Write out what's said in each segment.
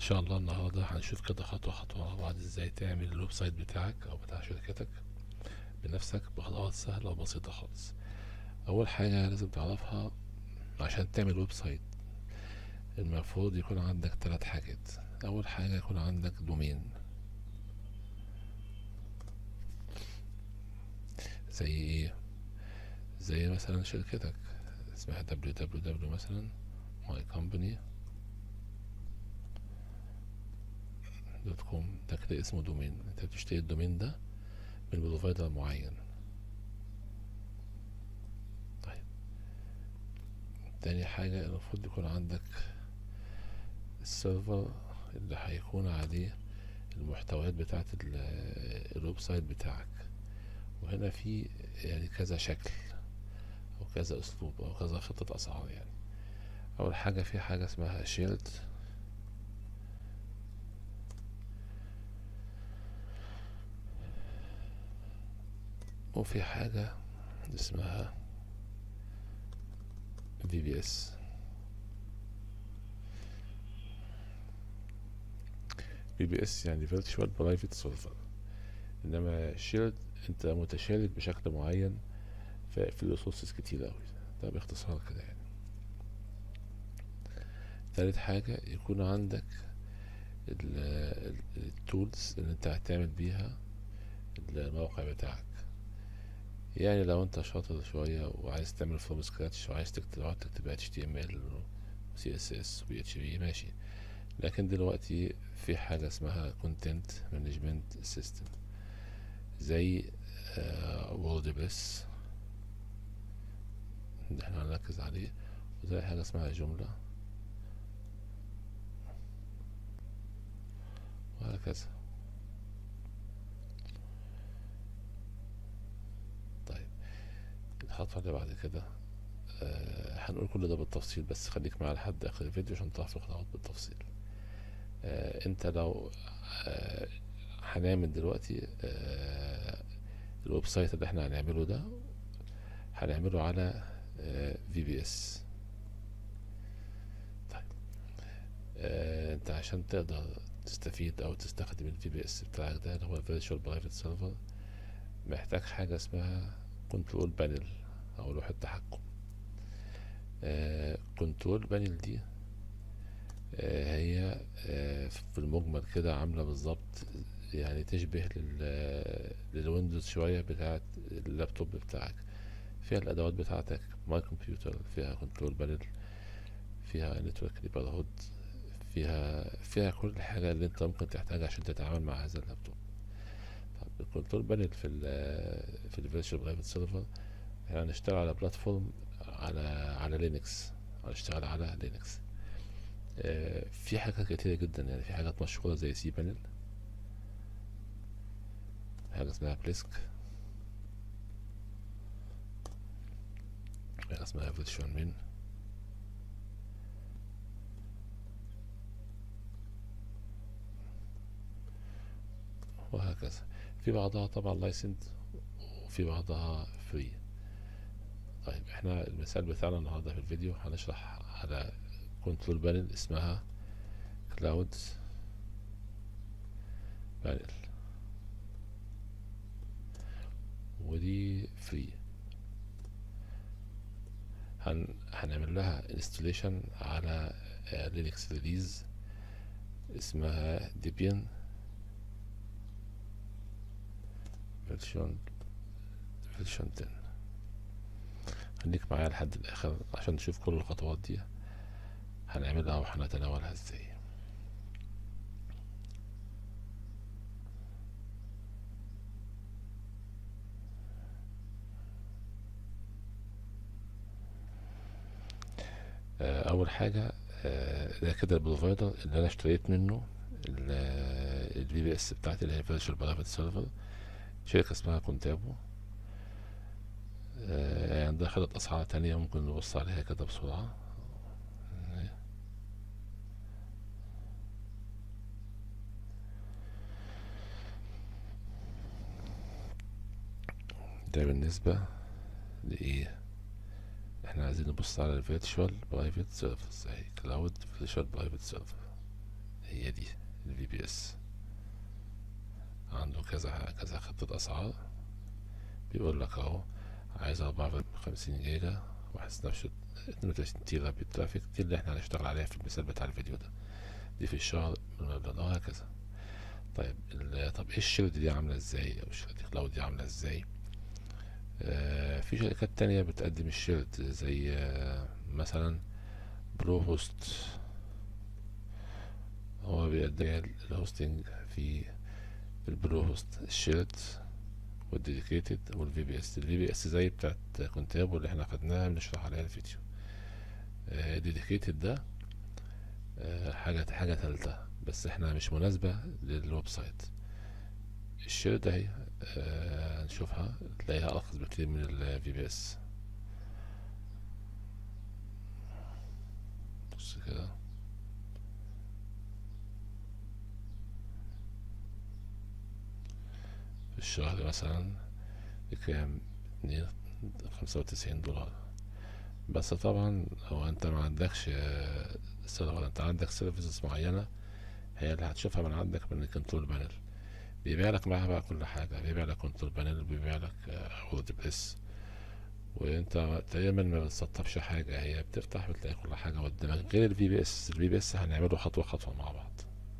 شاء الله النهارده هنشوف كده خطوة خطوة مع بعض ازاي تعمل الويب سايت بتاعك او بتاع شركتك بنفسك بخطوات سهلة وبسيطة خالص اول حاجة لازم تعرفها عشان تعمل ويب سايت المفروض يكون عندك ثلاث حاجات اول حاجة يكون عندك دومين زي ايه زي مثلا شركتك اسمها www مثلا my company دوت كوم ده كده اسمه دومين انت بتشتري الدومين ده من بروفايدر معين طيب تاني حاجة المفروض يكون عندك السيرفر اللي هيكون عليه المحتويات بتاعت ال- الويب سايت بتاعك وهنا في يعني كذا شكل او كذا اسلوب او كذا خطة اسعار يعني اول حاجة في حاجة اسمها شيلد وفي حاجة اسمها في بي اس في بي اس يعني فيرتشوال برايفت سيرفر انما شيلد انت متشابك بشكل معين في في ريسورسز كتير اوي ده باختصار كده يعني تالت حاجة يكون عندك التولز اللي انت هتعمل بيها الموقع بتاعك يعني لو انت شاطر شوية وعايز تعمل فروم سكراتش وعايز تكتب تقعد تكتب HTML و CSS و PHP ماشي لكن دلوقتي في حاجة اسمها Content Management System زي ووردبريس اللي احنا هنركز عليه وزي حاجة اسمها جملة وهكذا طيب الخطوة اللي بعد كده آه هنقول كل ده بالتفصيل بس خليك معايا لحد آخر الفيديو عشان تعرف الخطوات بالتفصيل آه انت لو آه هنعمل دلوقتي آه الويب سايت اللي احنا هنعمله ده هنعمله على في بي اس طيب آه انت عشان تقدر تستفيد او تستخدم الفي بي اس بتاعك ده اللي هو الفيرتشوال برايفت سيرفر محتاج حاجة اسمها كنترول بانل او لوحة تحكم كنترول بانل دي آه هي آه في المجمل كده عاملة بالظبط يعني تشبه لل للويندوز شوية بتاعت اللابتوب بتاعك فيها الأدوات بتاعتك ماي كمبيوتر فيها كنترول بانل فيها نتورك نيبرهود فيها فيها كل حاجة اللي انت ممكن تحتاجها عشان تتعامل مع هذا اللابتوب طب الكنترول بانل في ال في الفيرتشوال برايفت سيرفر احنا هنشتغل على بلاتفورم على على لينكس هنشتغل على لينكس اه في حاجات كتيرة جدا يعني في حاجات مشهورة زي سي بانل حاجة اسمها بليسك حاجة اسمها فيرتشوال مين وهكذا في بعضها طبعا لايسند وفي بعضها فري طيب احنا المثال بتاعنا النهارده في الفيديو هنشرح على كنترول بانل اسمها كلاود بانل ودي فري هن... هنعمل لها انستليشن على لينكس ريليز اسمها ديبيان فيرجن فيرجن 10 خليك معايا لحد الاخر عشان نشوف كل الخطوات دي هنعملها وهنتناولها ازاي اول حاجه ده كده البروفايدر اللي انا اشتريت منه الفي بي اس بتاعتي اللي هي فيرتشوال برايفت سيرفر شركه اسمها كونتابو يعني ده خدت اسعار تانية ممكن نبص عليها كده بسرعه ده بالنسبه لايه احنا عايزين نبص على الفيرتشوال برايفت سيرفرز اهي كلاود فيرتشوال برايفت سيرفر هي دي كذا كذا خطة اسعار بيقول لك اهو عايز اربعة وخمسين جيجا واحد سناب شوت اتنين وتلاتين تيرا بالترافيك دي اللي احنا هنشتغل عليها في المثال بتاع الفيديو ده دي في الشهر بالمبلغ ده وهكذا طيب ال- طب ايه الشيلد دي عاملة ازاي او الشيلد كلاود دي عاملة ازاي آه في شركات تانية بتقدم الشيلد زي آه مثلا برو هوست هو بيقدم الهوستنج في البرو هوست الشيلد والديديكيتد والفي بي اس الفي بي اس زي بتاعت كونتاب اللي احنا خدناها بنشرح عليها الفيديو الديديكيتد ده آه، حاجة حاجة تالتة بس احنا مش مناسبة للويب سايت الشيرد اهي آه، هنشوفها تلاقيها أرخص بكتير من الفي بي اس بص كده في الشهر مثلا بكام اتنين خمسة وتسعين دولار بس طبعا هو انت ما عندكش آه، سيرفر انت عندك سيرفيسز معينة هي اللي هتشوفها من عندك من الكنترول بانل بيبيع لك معاها بقى كل حاجة بيبيع لك كنترول بانل وبيبيع لك وورد بريس وانت تقريبا ما بتسطبش حاجة هي بتفتح بتلاقي كل حاجة قدامك غير الفي بي اس الفي بي اس هنعمله خطوة خطوة مع بعض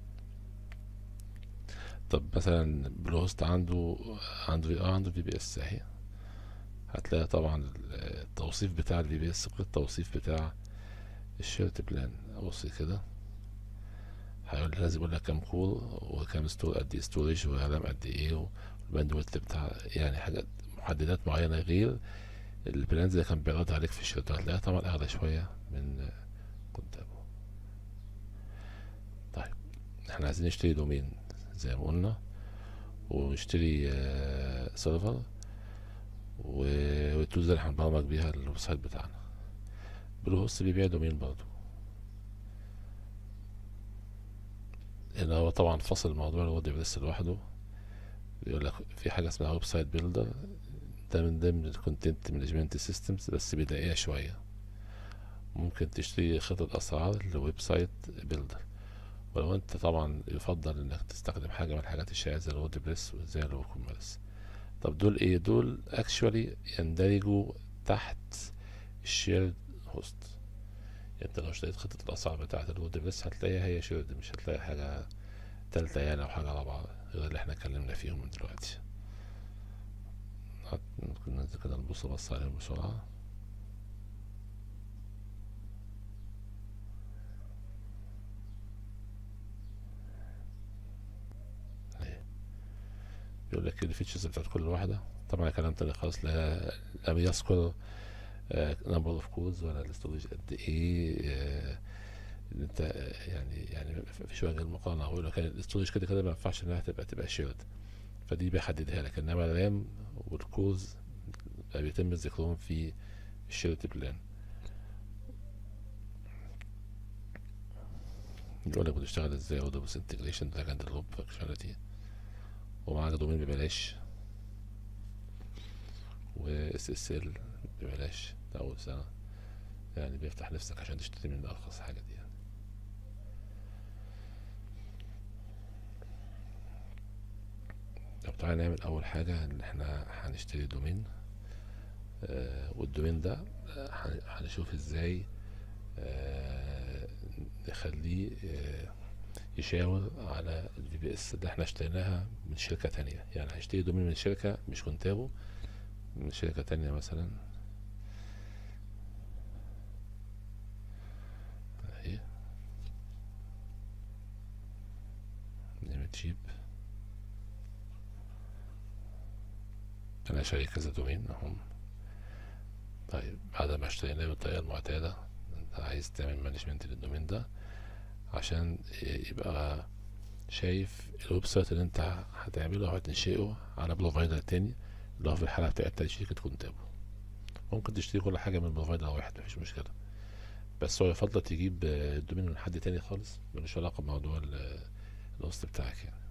طب مثلا بلوست عنده عنده اه عنده في بي اس اهي هتلاقي طبعا التوصيف بتاع الفي بي اس غير التوصيف بتاع الشيرت بلان بص كده هيقول لازم يقول لك كام كول وكام ستور قد ايه ستورج ورام قد ايه والباندويت بتاع يعني حاجات محددات معينة غير البلانز اللي كان بيعرض عليك في الشيرت هتلاقيها طبعا اغلى شوية من قدامه طيب احنا عايزين نشتري دومين زي ما قلنا ونشتري آه، سيرفر و- والتولز اللي هنبرمج بيها الويب سايت بتاعنا بلو هوست بيبيع دومين برضه هنا هو طبعا فصل موضوع الوورد بريس لوحده بيقول لك في حاجة اسمها ويب سايت بيلدر ده من ضمن الكونتنت مانجمنت سيستمز بس بدائية شوية ممكن تشتري خطة أسعار لويب سايت بيلدر ولو انت طبعا يفضل انك تستخدم حاجة من الحاجات الشائعة زي الوورد بريس وزي الووكوميرس طب دول ايه دول اكشوالي يندرجوا تحت الشيرد هوست انت لو اشتريت خطة الاسعار بتاعة الوورد بريس هتلاقيها هي شيرد مش هتلاقي حاجة تالتة يعني او حاجة رابعة غير اللي احنا اتكلمنا فيهم من دلوقتي هت- ممكن ننزل كده نبص بص عليهم بسرعة اهي. بيقول لك الفيتشرز بتاعت كل واحدة طبعا كلام تاني خالص لا لا بيذكر نمبر اوف كودز ولا الاستورج قد ايه آه، ان انت آه، يعني يعني في شويه غير مقارنه هو لو كان الاستورج كده كده ما ينفعش انها تبقى تبقى شيرد فدي بيحددها لك انما الرام والكوز بقى بيتم ذكرهم في الشيرد بلان يقول لك بتشتغل ازاي وده بس انتجريشن دراج اند دروب فانكشناليتي ومعاك دومين ببلاش و اس اس ال ببلاش ده اول سنه يعني بيفتح نفسك عشان تشتري من ارخص حاجه دي يعني. طب تعالى نعمل اول حاجه ان احنا هنشتري دومين آه والدومين ده آه، هن- هنشوف ازاي آه نخليه آه يشاور على الفي بي اس اللي احنا اشتريناها من شركه تانية يعني هنشتري دومين من شركه مش كونتابو من شركه تانية مثلا اهي نعمل تشيب انا شاري كذا دومين اهم طيب بعد ما اشتريناه بالطريقة المعتادة انت عايز تعمل مانجمنت للدومين ده عشان يبقى شايف الويب سايت اللي انت هتعمله او هتنشئه على بروفايدر تاني اللي هو في الحالة بتاعت شركة كونتابو ممكن تشتري كل حاجة من بروفايدر واحد مفيش مشكلة بس هو يفضل تجيب آه، الدومين من حد تاني خالص ملوش علاقة بموضوع ال- الهوست بتاعك يعني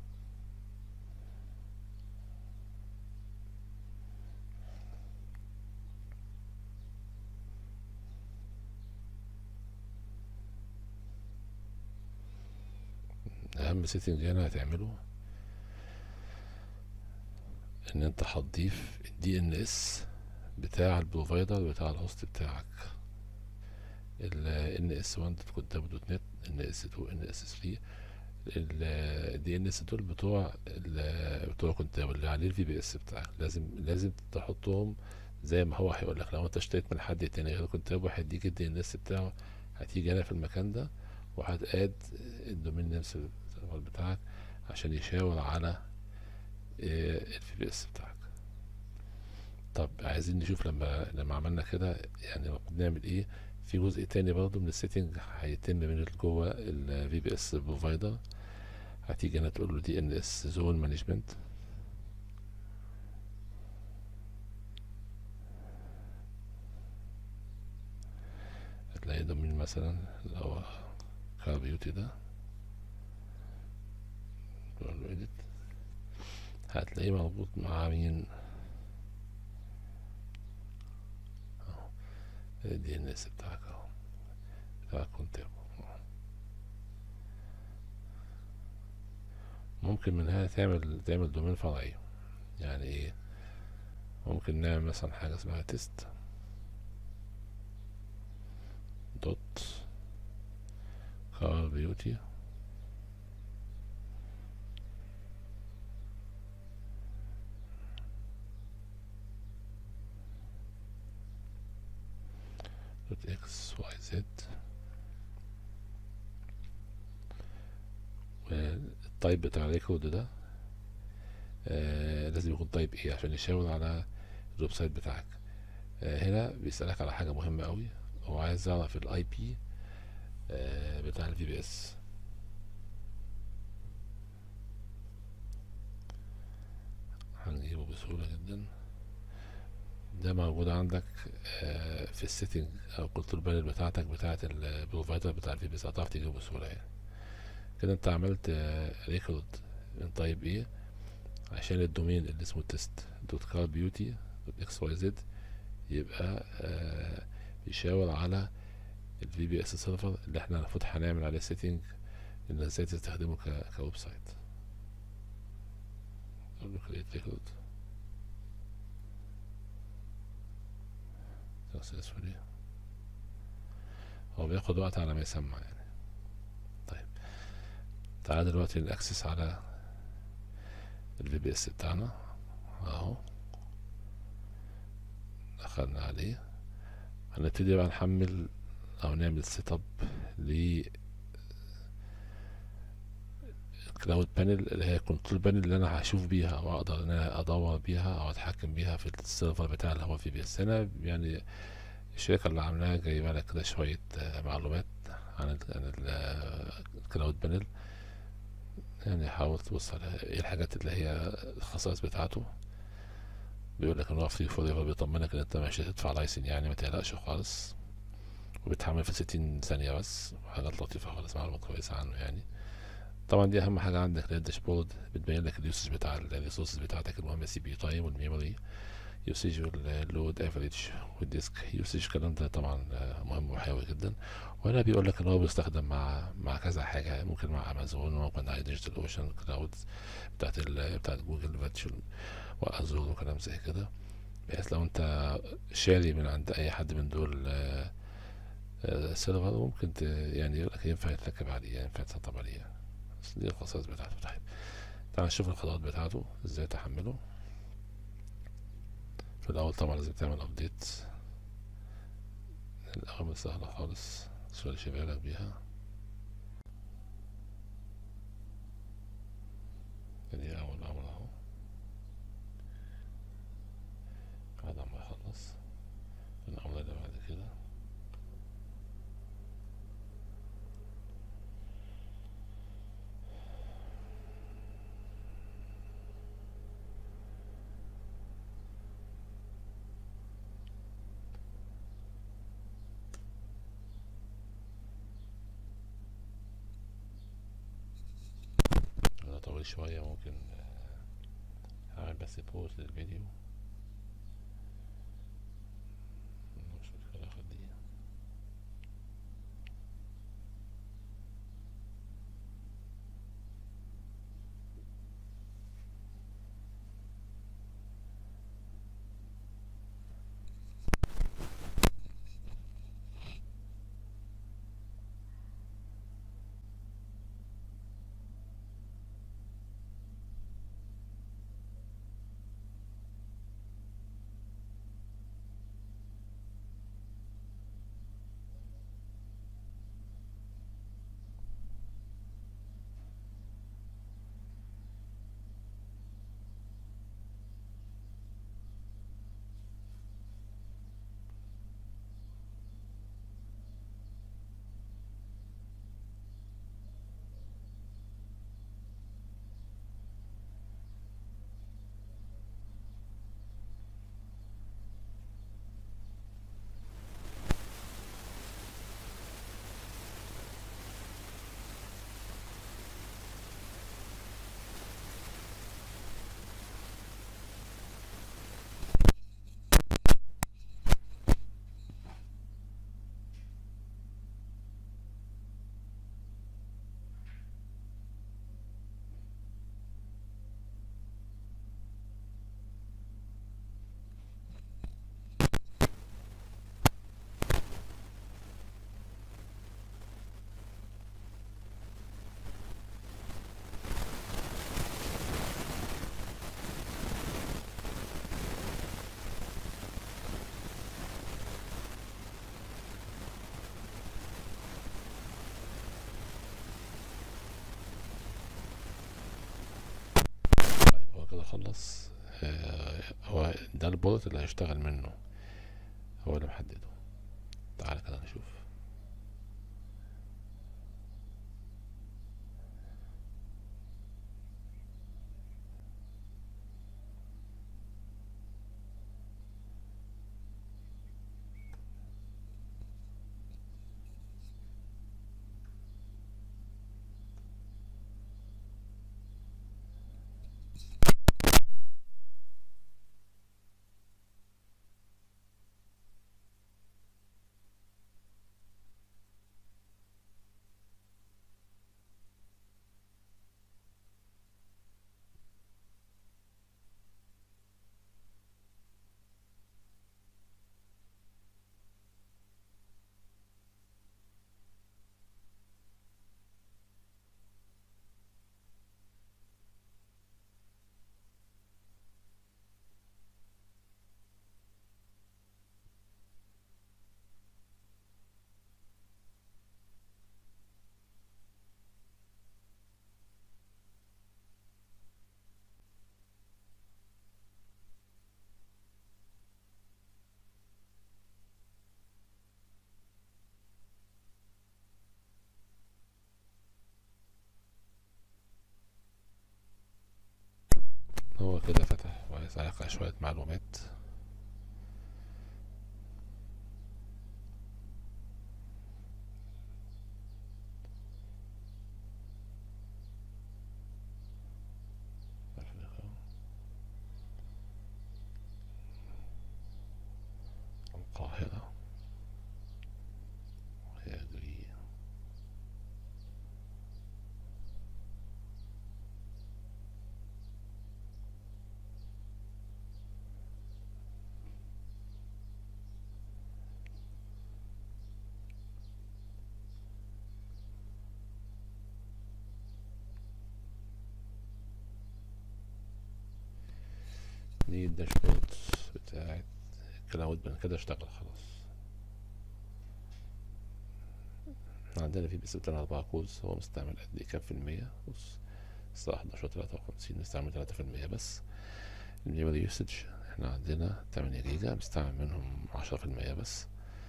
أهم سيتنج هنا هتعمله ان انت هتضيف الدي ان اس بتاع البروفايدر بتاع الهوست بتاعك ال NS1 دوت كونتاب دوت نت NS2 NS3 الدي ان اس دول بتوع ال- بتوع كونتاب اللي عليه الفي بي اس بتاعك لازم لازم تحطهم زي ما هو هيقول لك لو انت اشتريت من حد تاني غير كونتاب وهيديك الدي ان اس بتاعه هتيجي هنا في المكان ده وهتقاد الدومين نيم سيرفر بتاعك عشان يشاور على الفي بي اس بتاعك طب عايزين نشوف لما لما عملنا كده يعني المفروض نعمل ايه في جزء تاني برضه من السيتنج هيتم من جوه الفي بي اس بروفايدر هتيجي هنا تقول له دي ان اس زون مانجمنت هتلاقي دومين مثلا اللي هو كار بيوتي ده تقول له edit هتلاقيه مربوط مع مين اهو الدي ان اس بتاعك اهو بتاع كونتاب ممكن من هنا تعمل تعمل دومين فرعي يعني ايه ممكن نعمل مثلا حاجة اسمها تيست دوت كار بيوتي دوت اكس واي زد والتايب بتاع الريكورد ده آه لازم يكون تايب ايه عشان يشاور على الويب سايت بتاعك آه هنا بيسألك على حاجة مهمة قوي هو عايز يعرف الاي بي آه بتاع الفي بي اس هنجيبه بسهولة جدا ده موجود عندك آه في السيتنج او كنترول بانل بتاعتك بتاعت البروفايدر بتاع الفي بي اس هتعرف تجيبه بسهولة يعني كده انت عملت ريكورد من طيب ايه عشان الدومين اللي اسمه تيست دوت كار بيوتي دوت اكس واي زد يبقى آه بيشاور على الفي بي اس سيرفر اللي احنا المفروض هنعمل عليه سيتنج ان ازاي تستخدمه ك كويب سايت اقول له كريت ريكورد successfully هو بياخد وقت على ما يسمع يعني طيب تعال دلوقتي نأكسس على الفي بي اس بتاعنا اهو دخلنا عليه هنبتدي بقى نحمل او نعمل سيت اب ل كلاود بانل اللي هي كنترول بانل اللي انا هشوف بيها او اقدر ان انا ادور بيها او اتحكم بيها في السيرفر بتاع اللي هو في بي اس هنا يعني الشركه اللي عاملاها جايبه لك كده شويه معلومات عن الكلاود بانل يعني حاول تبص على ايه الحاجات اللي هي الخصائص بتاعته بيقول لك ان هو فري فور ايفر بيطمنك ان انت مش هتدفع لايسن يعني ما تقلقش خالص وبيتحمل في ستين ثانية بس حاجات لطيفة خالص معلومات كويسة عنه يعني طبعا دي اهم حاجة عندك اللي الداشبورد بتبين لك اليوسج بتاع الريسورسز بتاعتك المهمة سي بي تايم والميموري يوسج واللود افريج والديسك يوسج الكلام ده طبعا مهم وحيوي جدا وهنا بيقول لك ان هو بيستخدم مع مع كذا حاجه ممكن مع امازون ممكن مع ديجيتال اوشن كلاود بتاعت ال بتاعت جوجل فيرتشوال وازور وكلام زي كده بحيث لو انت شاري من عند اي حد من دول سيرفر ممكن يعني يقول لك ينفع يتركب عليه ينفع يتسطب عليه بس دي الخصائص بتاعته طيب تعال نشوف الخطوات بتاعته ازاي تحمله في الأول طبعا لازم تعمل أبديت الأوامر سهلة خالص شوية بالك بيها دي أول أمر أهو بعد ما يخلص الأمر اللي بعد كده طويل شوية ممكن هعمل بس بوز للفيديو مش مشكلة اخد دي كده خلص آه، هو ده البولت اللي هيشتغل منه هو اللي محدده تعالى كده نشوف هو كده فتح وعايز على شوية معلومات القاهرة يجري دي الداشبورد بتاعت كلاود بان كده اشتغل خلاص احنا عندنا في بس بتاعنا أربعة كوز هو مستعمل قد ايه كام في المية بص الساعة حداشر تلاتة وخمسين مستعمل تلاتة في المية بس الميموري يوسج احنا عندنا تمانية جيجا مستعمل منهم عشرة في المية بس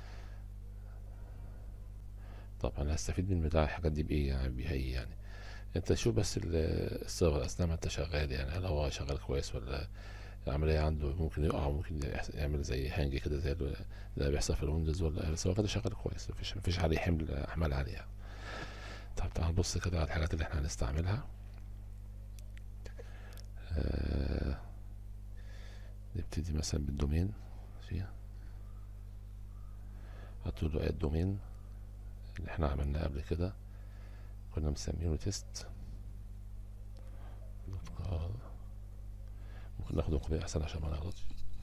طب انا هستفيد من بتاع الحاجات دي بايه يعني بيها ايه يعني انت شوف بس ال- السيرفر اثناء ما انت شغال يعني هل هو شغال كويس ولا العملية عنده ممكن يقع ممكن يحس- يعمل زي هانج كده زي ال- اللي بيحصل في الويندوز ولا بس هو كده شغال كويس مفيش مفيش عليه حمل احمال عليها طب تعال نبص كده على الحاجات اللي احنا هنستعملها آه، نبتدي مثلا بالدومين فيها هتقول له اد دومين اللي احنا عملناه قبل كده كنا مسمينه تيست ممكن ناخده كوبي احسن عشان ما نغلطش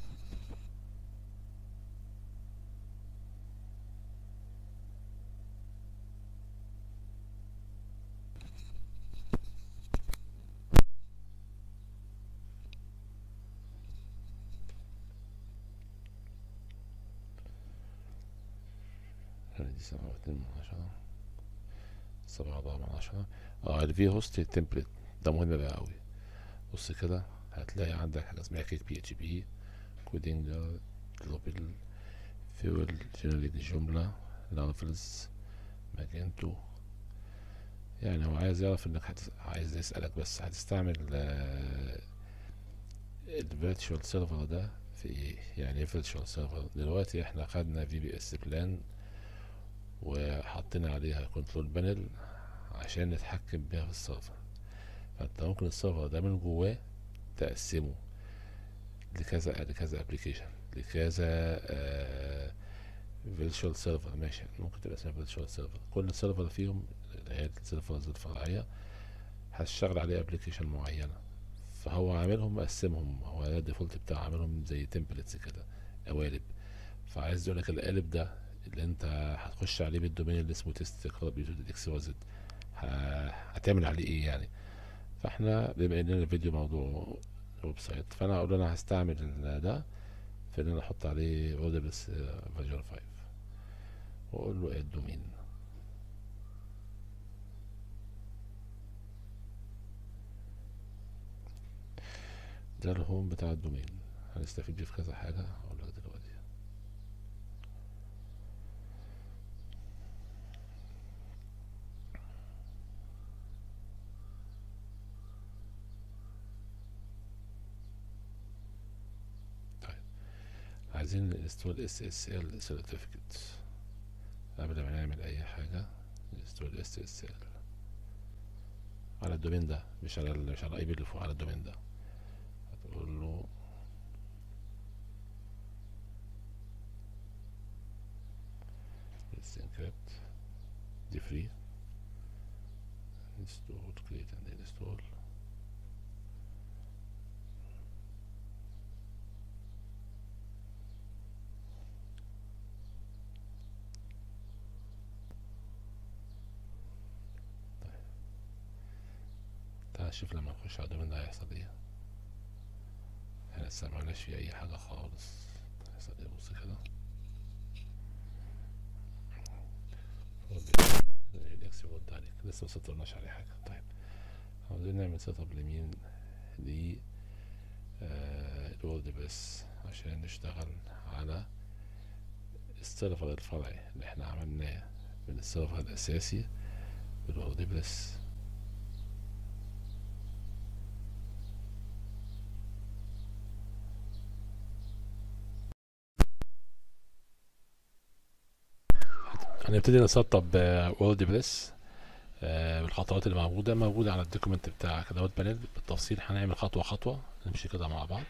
يعني دي سبعة واتنين من عشرة سبعة أربعة من عشرة اه الفي هوست تمبلت ده مهم بقى أوي بص كده هتلاقي عندك حاجة اسمها كيك بي اتش بي كودينج جلوبال فيول جنريت جملة لافلز ماجنتو يعني هو عايز يعرف انك هت... عايز يسألك بس هتستعمل الفيرتشوال سيرفر ده في ايه يعني ايه فيرتشوال سيرفر دلوقتي احنا خدنا في بي اس بلان وحطينا عليها كنترول بانل عشان نتحكم بيها في السيرفر فانت ممكن السيرفر ده من جواه تقسمه لكذا لكذا ابلكيشن لكذا فيرتشوال سيرفر ماشي ممكن تبقى اسمها فيرتشوال سيرفر كل سيرفر فيهم اللي هي السيرفرز الفرعية هتشتغل عليه ابلكيشن معينة فهو عاملهم مقسمهم هو ده الديفولت بتاعه عاملهم زي تمبلتس كده قوالب فعايز يقول لك القالب ده اللي انت هتخش عليه بالدومين اللي اسمه تيست كلاب يوتيوب اكس واي زد هتعمل عليه ايه يعني فاحنا بما اننا الفيديو موضوع ويب سايت فانا اقول له انا هستعمل ال- ده في ان انا احط عليه ووردبريس فيرجن 5 واقول له اد دومين ده الهوم بتاع الدومين هنستفيد بيه في كذا حاجة هقول لك دلوقتي طيب عايزين نستول اس اس ال سيرتيفيكت قبل ما نعمل اي حاجة نستول اس اس ال على الدومين ده مش على ال- مش على الاي بي اللي فوق على الدومين ده هتقول له let's encrypt دي فري install create and install تعال نشوف لما نخش على الدومين ده هيحصل ايه احنا لسه معملناش فيه اي حاجة خالص هيحصل ايه بص كده الاكس يرد عليك لسه مسطرناش عليه حاجة طيب عاوزين نعمل سيت اب لمين ل الورد بريس عشان نشتغل على السيرفر الفرعي اللي احنا عملناه من السيرفر الأساسي بالورد بريس هنبتدي نسطب وورد بريس بالخطوات اللي موجودة موجودة على الدوكيمنت بتاعك دوت بانل بالتفصيل هنعمل خطوة خطوة نمشي كده مع بعض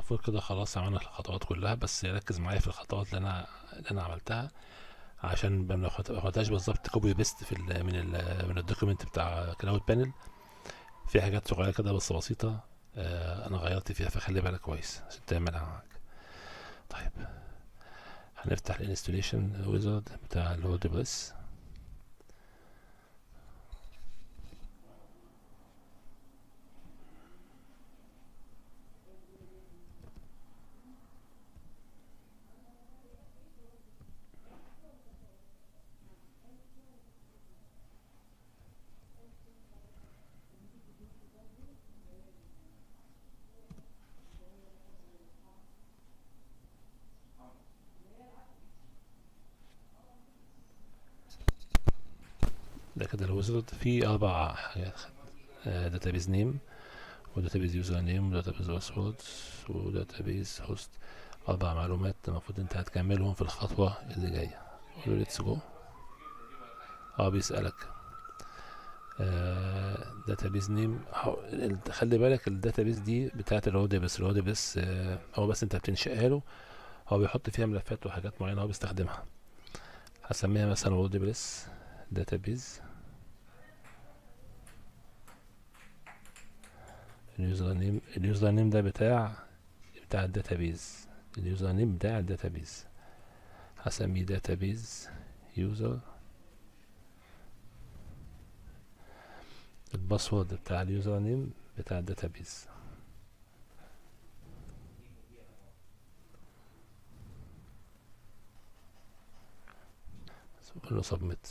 المفروض كده خلاص عملنا الخطوات كلها بس ركز معايا في الخطوات اللي انا اللي انا عملتها عشان ما ناخد- ما خدهاش بالظبط كوبي بيست في ال من ال من الدوكيمنت بتاع كلاود بانل في حاجات صغيره كده بس بسيطه آه انا غيرت فيها فخلي بالك كويس عشان تعملها معاك طيب هنفتح الانستليشن ويزارد بتاع الهولد بلس ده كده الويزارد في اربع حاجات داتابيز نيم وداتابيز يوزر نيم وداتابيز باسورد وداتابيز هوست اربع معلومات المفروض انت هتكملهم في الخطوه اللي جايه قول له ليتس جو اه بيسالك داتابيز نيم خلي بالك الداتابيز دي بتاعت الرودبس الرودبس آه هو بس انت بتنشئها له هو بيحط فيها ملفات وحاجات معينه هو بيستخدمها هسميها مثلا ووردبريس داتابيز اليوزر نيم اليوزر نيم ده بتاع بتاع الداتابيز اليوزر نيم بتاع الداتابيز هسميه داتابيز يوزر الباسورد بتاع اليوزر نيم بتاع الداتابيز قول له سبميت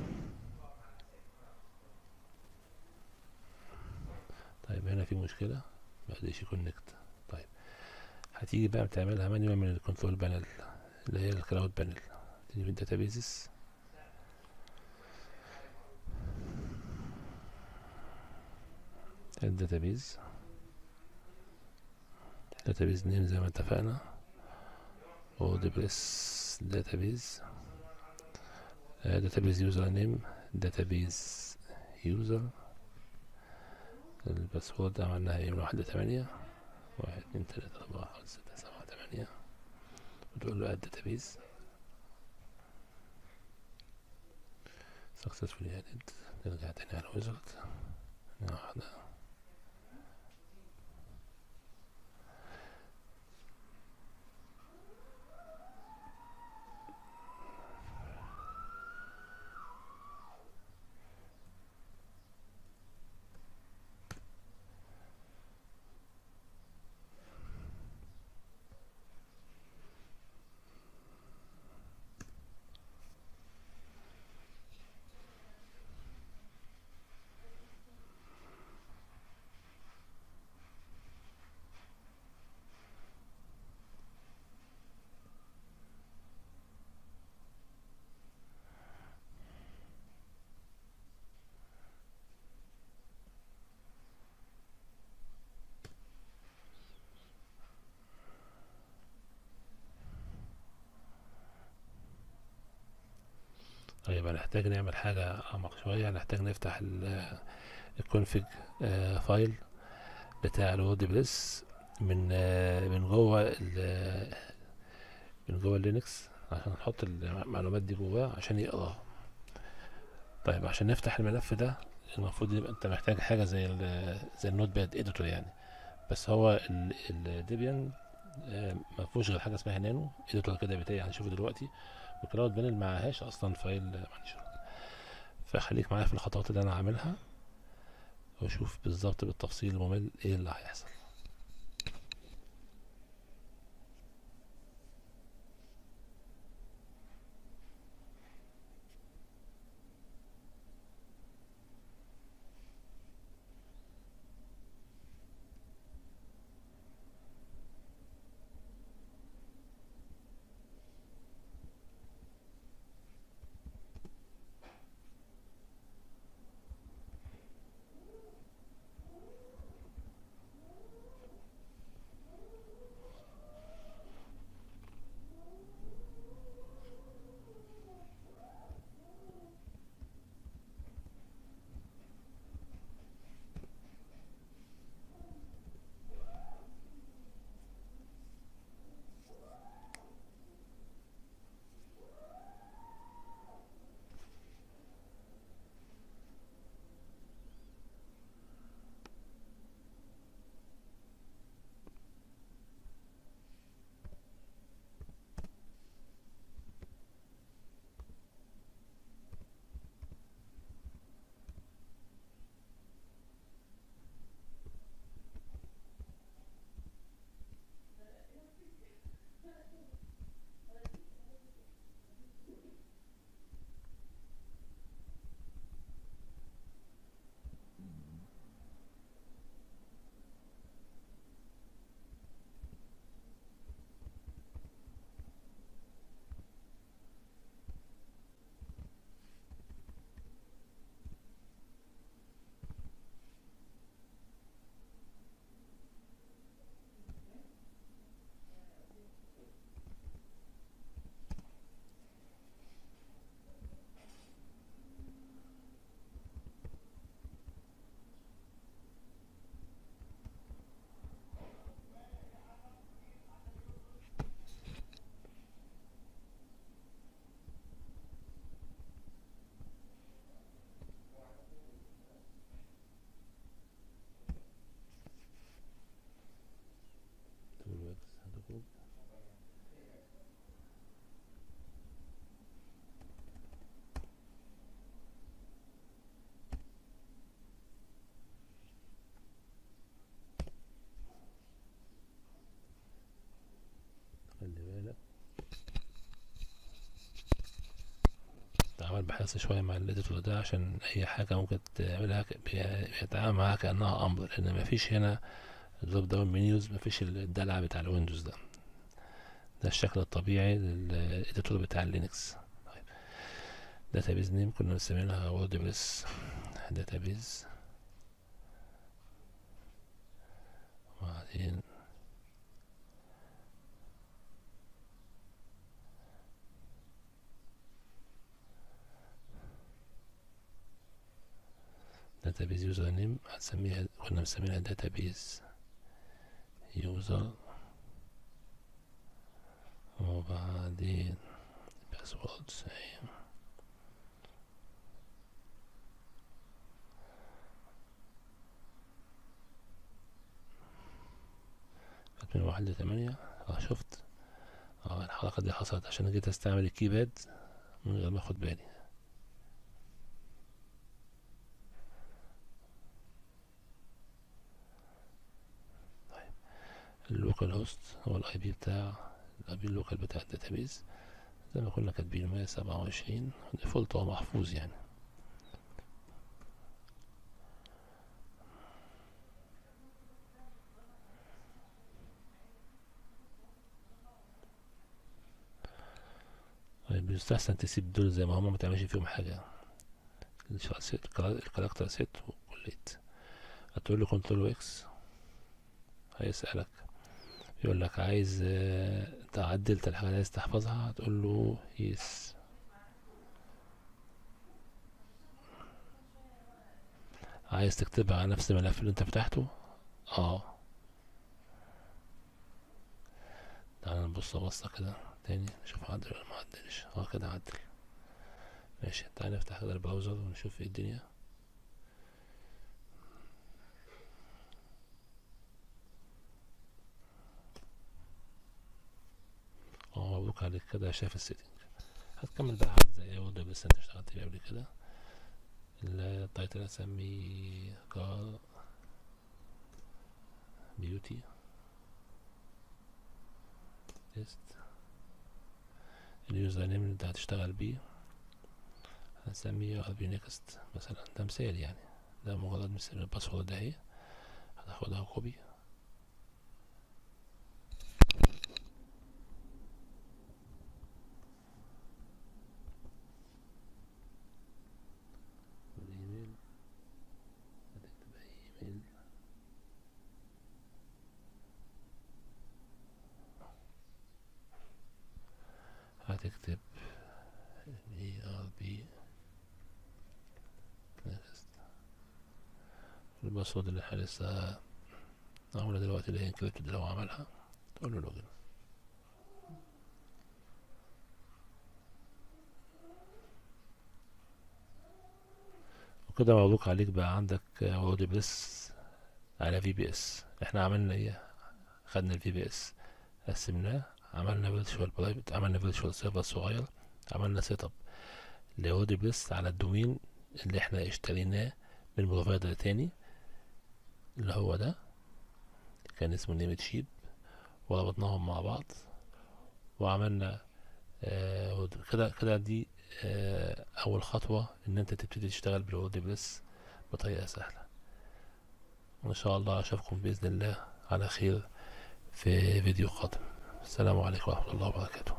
طيب هنا في مشكلة ما قدرش يكونكت طيب هتيجي بقى بتعملها مانيوال من الكنترول بانل اللي هي الكلاود بانل تيجي في الداتابيزز الداتابيز داتابيز نيم زي ما اتفقنا وودبريس داتابيز داتابيز يوزر نيم داتابيز يوزر الباسورد عملناها ايه من واحد لثمانية واحد اتنين تلاتة أربعة خمسة ستة سبعة تمانية وتقول له اد داتابيز successfully added نرجع تاني على الويزرد واحدة طيب هنحتاج نعمل حاجة أعمق شوية هنحتاج نفتح الكونفج فايل بتاع الوورد بريس من آه، من جوه ال- من جوه اللينكس عشان نحط المعلومات دي جواه عشان يقراها طيب عشان نفتح الملف ده المفروض يبقى انت محتاج حاجة زي ال زي النوت باد اديتور يعني بس هو الديبيان ما فيهوش غير حاجة اسمها نانو اديتور كده بتاعي هنشوفه دلوقتي وكلاود بانل معهاش اصلا فايل مانجر فخليك معايا في الخطوات اللي انا عاملها وشوف بالظبط بالتفصيل الممل ايه اللي هيحصل حريص شوية مع الإديتور ده عشان أي حاجة ممكن تعملها ك- بي- بيتعامل معاها كأنها أمر لأن مفيش هنا دروب داون منيوز مفيش الدلع بتاع الويندوز ده ده الشكل الطبيعي للإديتور بتاع اللينكس طيب داتابيز نيم كنا مسمينها ووردبريس داتابيز وبعدين داتابيز يوزر نيم هنسميها كنا مسمينها داتابيز يوزر وبعدين باسورد سيم كانت من واحد لتمانية اه شفت اه الحركة دي حصلت عشان جيت استعمل الكيباد من غير ما اخد بالي اللوكال هوست هو الاي بي بتاع الاي بي اللوكال بتاع الداتابيز زي ما كنا كاتبين مية سبعة وعشرين ديفولت هو محفوظ يعني طيب يستحسن تسيب دول زي ما هما ما تعملش فيهم حاجة الكاركتر سيت وكليت هتقول له كنترول اكس هيسألك يقول لك عايز آه، تعدل الحاجة اللي عايز تحفظها هتقول له يس عايز تكتبها على نفس الملف اللي انت فتحته اه تعال نبص بصة كده تاني نشوف عدل ولا ما عدلش اه كده عدل ماشي تعال نفتح كده البراوزر ونشوف ايه الدنيا اه مبروك عليك كده شايف السيتنج هتكمل بقى عادي زي اي وورد بس انت اشتغلت بيه قبل كده التايتل اسميه كار بيوتي تيست اليوزر نيم اللي انت هتشتغل بيه هنسميه ار بي نيكست مثلا ده مثال يعني ده مجرد مثال الباسورد اهي هتاخدها كوبي والايميل هتكتب اي ايميل هتكتب اي ار بي نيكست الباسورد اللي احنا لسه عامله دلوقتي اللي هي انكريبتد لو عملها تقول له لوجن وكده مبروك عليك بقى عندك وورد بريس على في بي اس احنا عملنا ايه خدنا الفي بي اس قسمناه عملنا فيرتشوال برايفت عملنا فيرتشوال سيرفر صغير عملنا سيت اب لوورد بريس على الدومين اللي احنا اشتريناه من بروفايدر تاني اللي هو ده كان اسمه نيمت شيب وربطناهم مع بعض وعملنا آه كده كده دي آه اول خطوة ان انت تبتدي تشتغل بالوورد بريس بطريقة سهلة وان شاء الله اشوفكم باذن الله على خير في فيديو قادم السلام عليكم ورحمة الله وبركاته